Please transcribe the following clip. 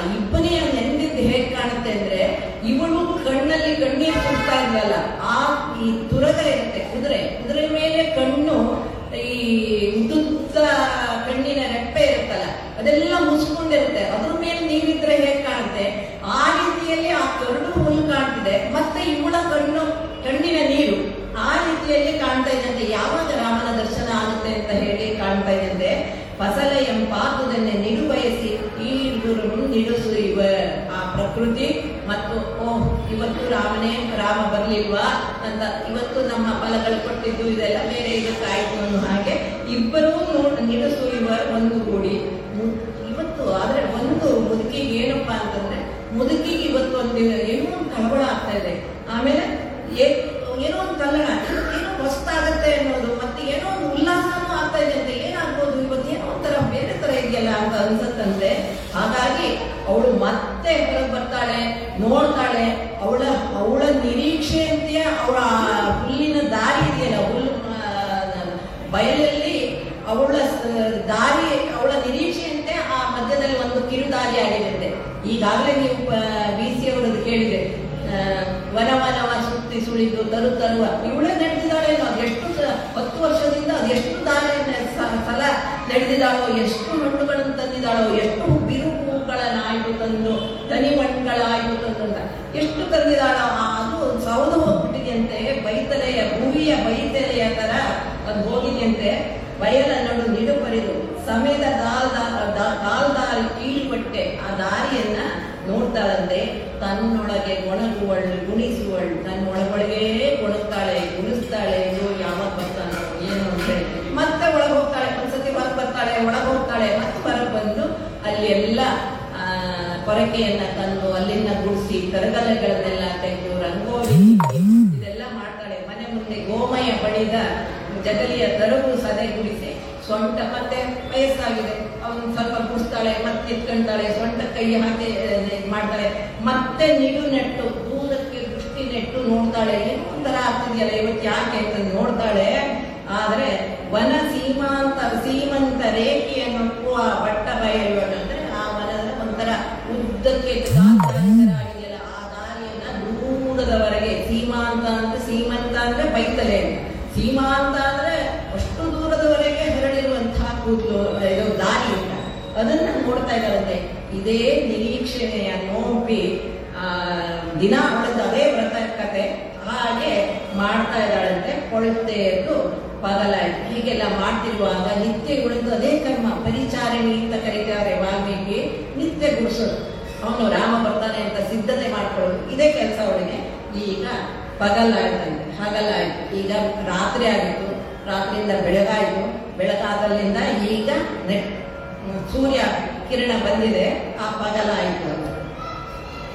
ಇಬ್ಬನಿಯ ನೆಂದಿದ್ದು ಹೇಗ್ ಕಾಣುತ್ತೆ ಅಂದ್ರೆ ಇವಳು ಕಣ್ಣಲ್ಲಿ ಕಣ್ಣೀರು ಸುಡ್ತಾ ಇದ್ಲಲ್ಲ ಆ ಈ ತುರಗ ಇರುತ್ತೆ ಕುದುರೆ ಕುದುರೆ ಮೇಲೆ ಕಣ್ಣು ಈ ಉದ್ದುದ್ದ ಕಣ್ಣಿನ ರೆಪ್ಪೆ ಇರುತ್ತಲ್ಲ ಅದೆಲ್ಲ ಮುಚ್ಕೊಂಡಿರುತ್ತೆ ಅದ್ರ ಮೇಲೆ ನೀರಿದ್ರೆ ಹೇಗ್ ಕಾಣುತ್ತೆ ಆ ರೀತಿಯಲ್ಲಿ ಆ ಕರಡು ಹುಲ್ಲು ಕಾಣ್ತಿದೆ ಮತ್ತೆ ಇವಳ ಕಣ್ಣು ಕಣ್ಣಿನ ನೀರು ಆ ರೀತಿಯಲ್ಲಿ ಕಾಣ್ತಾ ಇದ್ದಂತೆ ಯಾವಾಗ ರಾಮನ ದರ್ಶನ ಆಗುತ್ತೆ ಅಂತ ಹೇಳಿ ಕಾಣ್ತಾ ಇದ್ದಂತೆ ಫಸಲ ಎಂಪಾದುದನ್ನೇ ನಿಡು ಬಯಸಿ ಈ ಗುರು ನಿಡುಸು ಇವ ಆ ಪ್ರಕೃತಿ ಮತ್ತು ಓ ಇವತ್ತು ರಾಮನೇ ರಾಮ ಬರ್ಲಿಲ್ವಾ ಅಂತ ಇವತ್ತು ನಮ್ಮ ಫಲಗಳು ಕೊಟ್ಟಿದ್ದು ಇದೆಲ್ಲ ಬೇರೆ ಇದಕ್ಕಾಯ್ತು ಅನ್ನೋ ಹಾಗೆ ಇಬ್ಬರೂ ನೋಡ್ ನಿಡುಸು ಇವ ಒಂದು ಕೂಡಿ ಮು- ಇವತ್ತು ಆದ್ರೆ ಒಂದು ಮುದುಕಿಗೆ ಏನಪ್ಪಾ ಅಂತಂದ್ರೆ ಮುದುಕಿಗೆ ಇವತ್ತು ಒಂದು ಏನೋ ಒಂದು ಕಳವಳ ಆಗ್ತಾ ಇದೆ ಆಮೇಲೆ ಏ- ಏನೋ ಒಂದು ಕಲ್ಲಣ ಏನೋ ಹೊಸ್ತಾಗತ್ತೆ ಅನ್ನೋದು ಮತ್ತೆ ಏನೋ ಒಂದು ಉಲ್ಲಾಸನೂ ಆಗ್ತಾ ಇದೆ ಅಂತ ಏನಾಗ್ಬೋದು ಇವತ್ತು ಏನೋ ಒಂಥರ ಬೇರೆ ತರ ಇದೆಯಲ್ಲ ಅಂತ ಅನ್ಸತ್ತಂತೆ ಹಾಗಾಗಿ ಅವಳು ಮತ್ತೆ ಹೊರಗೆ ಬರ್ತಾಳೆ ನೋಡ್ತಾಳೆ ಅವಳ ಅವಳ ನಿರೀಕ್ಷೆಯಂತೆಯೇ ಅವಳ ಆ ಹುಲ್ಲಿನ ದಾರಿ ಇದೆಯಲ್ಲ ಹುಲ್ಲು ಆ, ಬಯಲಲ್ಲಿ ಅವಳ ಸ- ದಾರಿ ಅವಳ ನಿರೀಕ್ಷೆಯಂತೆ ಆ ಮಧ್ಯದಲ್ಲಿ ಒಂದು ಕಿರು ದಾರಿ ಆಗಿರುತ್ತೆ ಈಗಾಗಲೇ ನೀವು ಬಿ ಸಿ ಅವರದ್ದು ಕೇಳಿದೆ ಆ, ವನ ವನವ ಸುತ್ತಿ ಸುಳಿದು ತರು ತರುವ ಇವಳೇ ನಡೆದಿದ್ದಾಳೇನೋ ಅದೆಷ್ಟು ಸ- ಹತ್ತು ವರ್ಷದಿಂದ ಅದೆಷ್ಟು ದಾರಿಯನ್ನ ಸ- ಸಲ ನಡೆದಿದ್ದಾಳೋ ಎಷ್ಟು ಹಣ್ಣುಗಳನ್ನು ತಂದಿದ್ದಾಳೋ ಎಷ್ಟು ಬಿರು ಹೂಗಳನ್ನಾಯ್ತು ತಂದು ತನಿ ಮಣ್ಣುಗಳಾಯ್ತು ತಂದು ಅಂತ ಎಷ್ಟು ತಂದಿದ್ದಾಳೋ ಆ ಅದು ಸೌದು ಹೋಗ್ಬಿಟ್ಟಿದೆಯಂತೆ ಬೈತಲೆಯ ಭೂಮಿಯ ಬೈತಲೆಯ ತರ ಅದು ಹೋಗಿದೆಯಂತೆ ಬಯಲ ನಡು ನಿಡುಪರಿದು ಸಮೇತ ದಾಲ್ ಕಾಲ್ದಾರಿ ಕೀಳುಪಟ್ಟೆ ಆ ದಾರಿಯನ್ನ ನೋಡ್ತಾಳಂತೆ ತನ್ನೊಳಗೆ ಗೊಣಗುವಳು ಗುಣಿಸುವಳು ತನ್ನೊಳಗೊಳಗೆ ಗೊಣಗ್ತಾಳೆ ಗುಣಿಸ್ತಾಳೆ ಇದು ಯಾವಾಗ ಬರ್ತಾನೋ ಏನು ಅಂತ ಹೇಳಿ ಮತ್ತೆ ಒಳಗೆ ಹೋಗ್ತಾಳೆ ಒಂದ್ಸತಿ ಹೊರಗೆ ಬರ್ತಾಳೆ ಒಳಗೆ ಹೋಗ್ತಾಳೆ ಮತ್ತೆ ಹೊರಗೆ ಬಂದು ಅಲ್ಲಿ ಎಲ್ಲ ಆ, ಕೊರಕೆಯನ್ನ ತಂದು ಅಲ್ಲಿಂದ ಗುಡಿಸಿ ಕರಗಲೆಗಳನ್ನೆಲ್ಲ ತೆಗೆದು ರಂಗೋಲಿ ಇದೆಲ್ಲ ಮಾಡ್ತಾಳೆ ಮನೆ ಮುಂದೆ ಗೋಮಯ ಬಡಿದ ಜಗಲಿಯ ತರುವು ಸದೆ ಗುಡಿಸಿ ಸೊಂಟ ಮತ್ತೆ ವಯಸ್ಸಾಗಿದೆ ಅವನು ಸ್ವಲ್ಪ ಗುಡಿಸ್ತಾಳೆ ಮತ್ತೆ ಎತ್ಕೊಂತಾಳೆ ಸೊಂಟ ಕೈ ಹಾಕಿ ಆ, ಇದ್ ಮಾಡ್ತಾಳೆ ಮತ್ತೆ ನಿಡು ನೆಟ್ಟು ದೂರಕ್ಕೆ ದೃಷ್ಟಿ ನೆಟ್ಟು ನೋಡ್ತಾಳೆ ಏನೋ ಒಂಥರ ಆಗ್ತಿದೆಯಲ್ಲ ಇವತ್ತು ಯಾಕೆ ಅಂತ ನೋಡ್ತಾಳೆ ಆದ್ರೆ ವನ ಸೀಮಾಂತ ಸೀಮಂತ ರೇಖೆಯನ್ನು ಆ ಬಟ್ಟ ಬಯಲು ಅಂದ್ರೆ ಆ ವನದ ಒಂಥರ ಉದ್ದಕ್ಕೆ ಆಗಿದೆಯಲ್ಲ ಆ ದಾರಿಯನ್ನ ದೂರದವರೆಗೆ ಸೀಮಾಂತ ಅಂದ್ರೆ ಸೀಮಂತ ಅಂದ್ರೆ ಬೈತಲೆ ಸೀಮಾಂತ ಅಂದ್ರೆ ಅಷ್ಟು ದೂರದವರೆಗೆ ಹರಡಿರುವಂತಹ ಕೂದಲು ಇದು ದಾರಿ ಅಂತ ಅದನ್ನ ನೋಡ್ತಾ ಇದ್ದಾರಂತೆ ಇದೇ ನಿರೀಕ್ಷಣೆಯ ನೋಪಿ ಆ ದಿನ ಅವಳದ್ದು ಅದೇ ವ್ರತ ಕತೆ ಹಾಗೆ ಮಾಡ್ತಾ ಇದ್ದಾಳಂತೆ ಕೊಳತೆ ಎದ್ದು ಪಗಲಾಯ್ತು ಹೀಗೆಲ್ಲ ಮಾಡ್ತಿರುವಾಗ ನಿತ್ಯ ಉಳಿದು ಅದೇ ಕರ್ಮ ಪರಿಚಾರಣಿ ಅಂತ ಕರೀತಾರೆ ವಾಲ್ಮೀಕಿ ನಿತ್ಯ ಗುಡಿಸೋದು ಅವನು ರಾಮ ಬರ್ತಾನೆ ಅಂತ ಸಿದ್ಧತೆ ಮಾಡ್ಕೊಳ್ಳೋದು ಇದೇ ಕೆಲಸ ಅವಳಿಗೆ ಈಗ ಪಗಲಾಯ್ತಂತೆ ಹಗಲಾಯ್ತು ಈಗ ರಾತ್ರಿ ಆಗಿತ್ತು ರಾತ್ರಿಯಿಂದ ಬೆಳಗಾಯಿತು ಬೆಳಗಾದಲ್ಲಿಂದ ಈಗ ನೆಟ್ ಸೂರ್ಯ ಕಿರಣ ಬಂದಿದೆ ಆ ಪಗಲಾಯಿತು